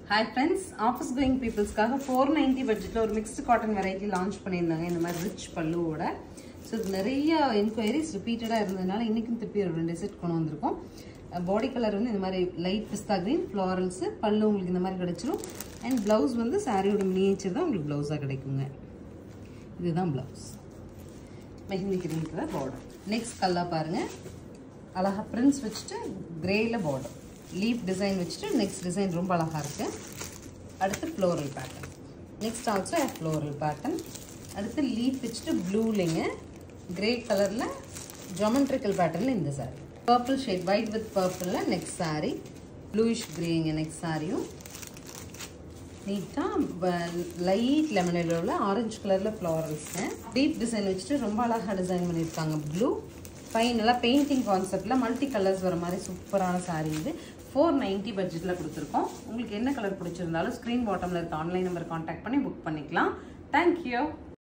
hi friends office going பீப்புள்ஸ்க்காக four ninety பட்ஜெட்டில் ஒரு மிக்ஸ்டு காட்டன் வெரைட்டி லான்ச் பண்ணியிருந்தாங்க இந்த மாதிரி ரிச் பல்லுவோட ஸோ இது நிறைய என்கொயரிஸ் ரிப்பீட்டடாக இருந்ததுனால இன்றைக்கும் திருப்பி ஒரு ரெண்டு செட் கொண்டு வந்திருக்கோம் பாடி கலர் வந்து இந்த மாதிரி லைட் பிஸ்தா க்ரீன் ஃப்ளாரல்ஸு பல்லு உங்களுக்கு இந்த மாதிரி கிடச்சிரும் அண்ட் ப்ளவுஸ் வந்து சாரியோட மினியேச்சர் தான் உங்களுக்கு ப்ளவுஸாக கிடைக்குங்க இதுதான் blouse mehndi green colour border next கல்லா பாருங்கள் அழகாக பிரிண்ட்ஸ் வச்சுட்டு கிரேயில் பார்டர் லீஃப் டிசைன் வச்சுட்டு நெக்ஸ்ட் டிசைன் ரொம்ப அழகாக இருக்குது அடுத்து floral pattern next also floral pattern அடுத்து லீஃப் வச்சுட்டு ப்ளூலிங்க கிரே கலரில் ஜொமெட்ரிக்கல் பேட்டர்னில் இந்த sari purple shade white with பர்பிளில் நெக்ஸ்ட் சாரீ ப்ளூயிஷ் கிரேங்க நெக்ஸ்ட் சாரியும் நீட்டாக லைட் லெமனில் உள்ள ஆரஞ்சு கலரில் ஃப்ளவர்ஸு டீப் டிசைன் வச்சுட்டு ரொம்ப அழகாக டிசைன் பண்ணியிருக்காங்க ப்ளூ ஃபைனலாக பெயிண்டிங் கான்செப்டில் மல்டி கலர்ஸ் வர மாதிரி சூப்பரான சாரீ இது ஃபோர் நைன்ட்டி பட்ஜெட்டில் கொடுத்துருக்கோம் உங்களுக்கு என்ன கலர் பிடிச்சிருந்தாலும் ஸ்க்ரீன் பாட்டமில் இருக்க ஆன்லைன் நம்பர் காண்டாக்ட் பண்ணி புக் பண்ணிக்கலாம் தேங்க்யூ